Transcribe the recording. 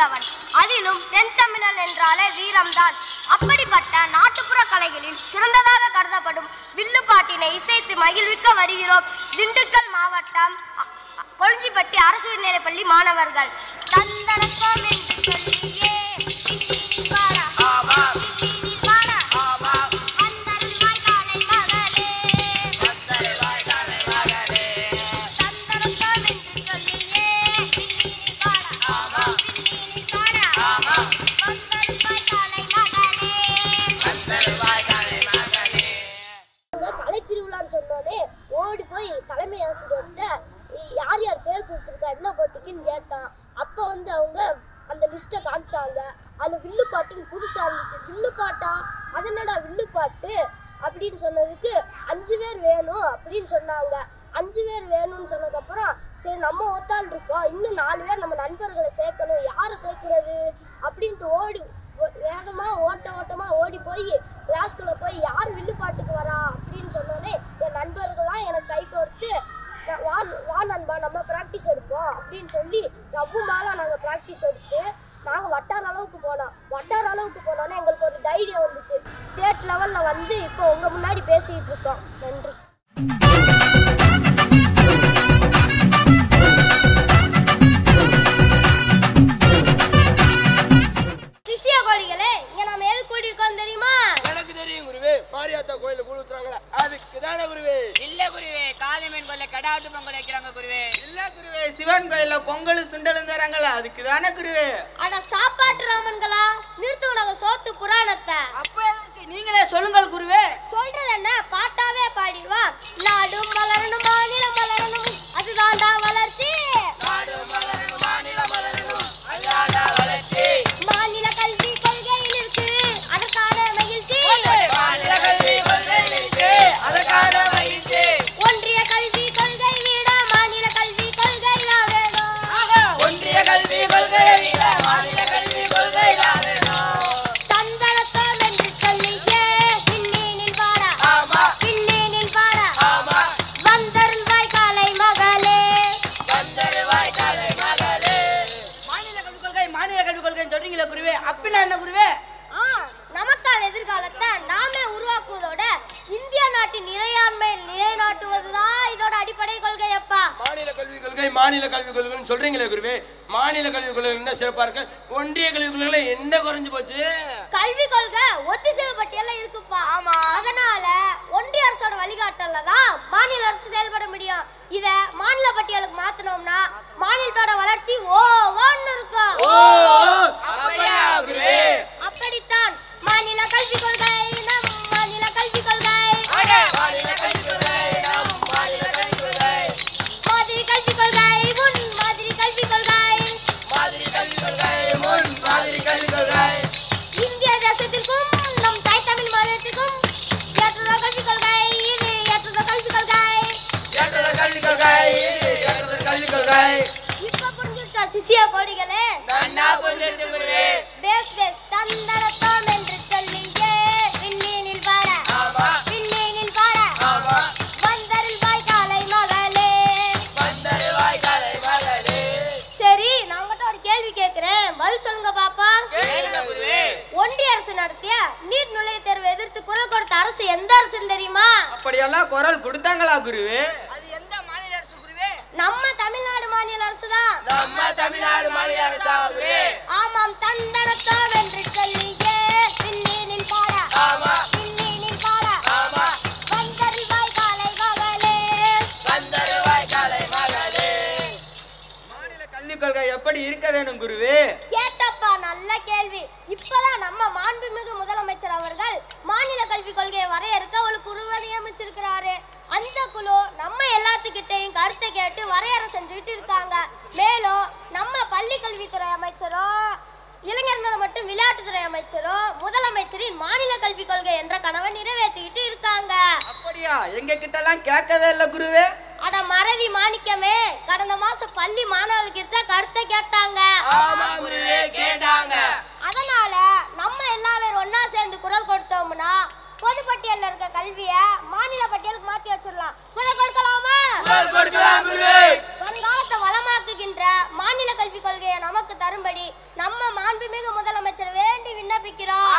மிக்கவன் அதிலும் தென் தமிழன் என்றாலே வீரம்தான் அப்படிப்பட்ட நாட்டுப்புற கலைகளில் சிறந்ததாக கருதப்படும் வில்லுப்பாட்டினை இசைத்து மகிழ்விக்க வருகிறோம் திண்டுக்கல் மாவட்டம் அ- அ- கொளிஞ்சிப்பட்டி அரசு உயர்நிலைப்பள்ளி மாணவர்கள் தந்தரக்கம் என்று சொல்லியே நீ பாடா. நீ பாடா. வந்தருள்வாய் காலை மகளே. தந்தரக்கம் என்று சொல்லியே நீ பாடா. நீ பாடா. வந்தருள்வாய் காலை மகளே. அங்க கலை திருவிழான்னு சொன்னோடனே ஓடி போய் தலைமை ஆசிரியர்கிட்ட யார் யார் பேர் கொடுத்துருக்கா என்ன போட்டிக்குன்னு கேட்டான் அப்போ வந்து அவங்க அந்த லிஸ்ட்டை காமிச்சாங்க அதில் வில்லுப்பாட்டுன்னு புதுசாக இருந்துச்சு வில்லுப்பாட்டா அது என்னடா வில்லுப்பாட்டு அப்படின்னு சொன்னதுக்கு அஞ்சு பேர் வேணும் அப்படின்னு சொன்னாங்க அஞ்சு பேர் வேணும்னு சொன்னதுக்கப்புறம் சரி நம்ம ஒத்தாள் இருக்கோம் இன்னும் நாலு பேர் நம்ம நண்பர்களை சேர்க்கணும் யாரை சேர்க்கறது அப்படின்ட்டு ஓடி ஓ- வேகமா ஓட்ட ஓட்டமா ஓடி போய் கிளாஸ்க்குள்ள போய் யார் வில்லுப்பாட்டுக்கு வரா அப்படின்னு சொன்னோடனே என் நண்பர்கள்லாம் எனக்கு கை கோர்த்து "நான் வா வா நண்பா நம்ம ப்ராக்டிஸ் எடுப்போம் அப்படின்னு சொல்லி ரவ்வு மாலை நாங்கள் ப்ராக்டிஸ் எடுத்து நாங்கள் வட்டார அளவுக்கு போனோம் வட்டார அளவுக்கு போனோன்னே எங்களுக்கு ஒரு தைரியம் வந்துச்சு ஸ்டேட் லெவலில் வந்து இப்போ உங்கள் முன்னாடி பேசிக்கிட்டு இருக்கோம் நன்றி சிசிய கோழிகளே இங்க நாம எது கூட்டியிருக்கோம் தெரியுமா எனக்கு தெரியும் குருவே மாரியாத்தா கோயில கூழ் ஊத்துறாங்களா அதுக்கு தானே குருவே இல்ல குருவே காளியம்மன் கோயில கடாட்டு பொங்கல் வைக்கிறாங்க குருவே இல்ல குருவே சிவன் கோயில்ல பொங்கல் சுண்டலும் தராங்களா அதுக்கு தானே குருவே அட சாப்பாட்டு ராமன்களா நிறுத்துங்க நாங்க சோத்து புராணத்தை அப்ப எதற்கு நீங்களே சொல்லுங்கள் குருவே சொல்றது என்ன பாட்டாவே பாடிடுவா நாடும் வளரணும் மாநிலம் வளரணும் அதுதான்டா வளர்ச்சி மாநில கல்வி கொள்கையில் இருக்கு அதுக்கான மகிழ்ச்சி ஒன்றிய கல்வி கொள்கை விட மாநில கல்வி கொள்கை தான் வேணும் ஒன்றிய கல்வி கொள்கை மாநில கல்வி கொள்கை தந்தரத்தம் என்று சொல்லியே விண்ணீனில் பாடா ஆமா விண்ணீனில் பாடா ஆமா வந்தருள்வாய் காலை மகளே வந்தருவாய் காலை மகளே மாநில கல்வி கொள்கை மாநில கல்வி கொள்கைன்னு சொல்றீங்களே குருவே அப்படின்னா என்ன குருவே ஆ, நமக்கான எதிர்காலத்தை நாமே உருவாக்குவதோட இந்திய நாட்டின் இறையாண்மை நிலைநாட்டுவதுதான் இதோட அடிப்படை கொள்கை அப்பா மாநில கல்வி கொள்கை மாநில கல்வி கொள்கைன்னு சொல்றீங்களே குருவே மாநில கல்வி கொள்கை என்ன சிறப்பா இருக்கு ஒன்றிய கல்வி கொள்கையில என்ன குறைஞ்சு போச்சு கல்வி கொள்கை ஒத்திசைவு பட்டியல்ல இருக்குப்பா ஆமா அதனால ஒன்றிய அரசோட வழிகாட்டல்ல தான் மாநில அரசு செயல்பட முடியும் இத மாநில பட்டியலுக்கு மாத்தணும்னா மாநிலத்தோட வளர்ச்சி ஓ ஓன்னு இருக்கும் ஓ அப்படியா குருவே அப்படித்தான் மாநில கல்வி கொள்கை நம் மாநில கல்வி கொள்கை மாநில கல்வி கொள்கை நம் மாநில கல்வி கொள்கை மாதிரி கல்வி கொள்கை முன் மாதிரி கல்வி கொள்கை மாதிரி கல்வி கொள்கை முன் மாதிரி கல்வி கொள்கை இந்திய தேசத்திற்கும் நம் தாய் தமிழ் மாநிலத்திற்கும் ஏற்றதோ கல்வி கொள்கை இது ஏற்றதோ கல்வி கொள்கை ஏற்றத கல்வி கொள்கை ஏற்றத கல்வி கொள்கை இப்ப புரிஞ்சுட்டா சிசிய கோடிகளே நன்னா புரிஞ்சிருச்சு குருவே பேஸ் பேஸ் தந்தரத்தோம் என்று சொல்லியே விண்ணீனில் பாட ஆமா விண்ணீனில் பாட ஆமா வந்தருள்வாய் காலை மகளே வந்தருவாய் காலை மகளே சரி நான் உங்கள்கிட்ட ஒரு கேள்வி கேட்கிறேன் பதில் சொல்லுங்க பாப்பா கேளுங்க குருவே ஒன்றிய அரசு நடத்திய நீட் நுழைவுத் தேர்வை எதிர்த்து குரல் கொடுத்த அரசு எந்த அரசுன்னு தெரியுமா அப்படியெல்லாம் குரல் கொடுத்தாங்களா குருவே அது எந்த மாநில அரசு குருவே நம்ம தமிழ்நாடு மாநில அரசு தான் நம்ம தமிழ்நாடு மாநில அரசா குருவே ஆமாம் தந்தரத்தோம் என்று சொல்லியே விண்ணீனில் பாட ஆமா விண்ணீனில் பாட ஆமா வந்தருள்வாய் காலை மகளே வந்தருவாய் காலை மகளே மாநில கல்விக் கொள்கை எப்படி இருக்க வேணும் குருவே கேட்டப்பா நல்ல கேள்வி இப்பதான் நம்ம மாண்புமிகு முதலமைச்சர் அவர்கள் மாநில கல்விக் கொள்கையை வரையறுக்க ஒரு குழுவை நியமிச்சிருக்கிறாரு அந்த குழு நம்ம எல்லாத்துக்கிட்டையும் கருத்தை கேட்டு வரையறை செஞ்சுக்கிட்டு இருக்காங்க மேலும் நம்ம பள்ளி கல்வித்துறை அமைச்சரும் இளைஞர் நல மற்றும் விளையாட்டுத்துறை அமைச்சரும் முதலமைச்சரின் மாநில கல்விக் கொள்கை என்ற கனவை நிறைவேற்றிக்கிட்டு இருக்காங்க அப்படியா எங்க கிட்ட எல்லாம் கேட்கவே இல்ல குருவே அட மறதி மாணிக்கமே கடந்த மாசம் பள்ளி மாணவர்கிட்ட கருத்தை கேட்டாங்க ஆமா குருவே கேட்டாங்க அதனால நம்ம எல்லா பேரும் ஒண்ணா சேர்ந்து குரல் கொடுத்தோம்னா பொதுப்பட்டியல்ல இருக்க கல்வியை மாநில பட்டியலுக்கு மாத்தி வச்சிடலாம் குரல் கொடுக்கலாமா குரல் கொடுக்கலாம் குருவே வருங்காலத்தை வளமாக்குகின்ற மாநில கல்விக் கொள்கையை நமக்கு தரும்படி நம்ம மாண்புமிகு முதலமைச்சர் வேண்டி விண்ணப்பிக்கிறார்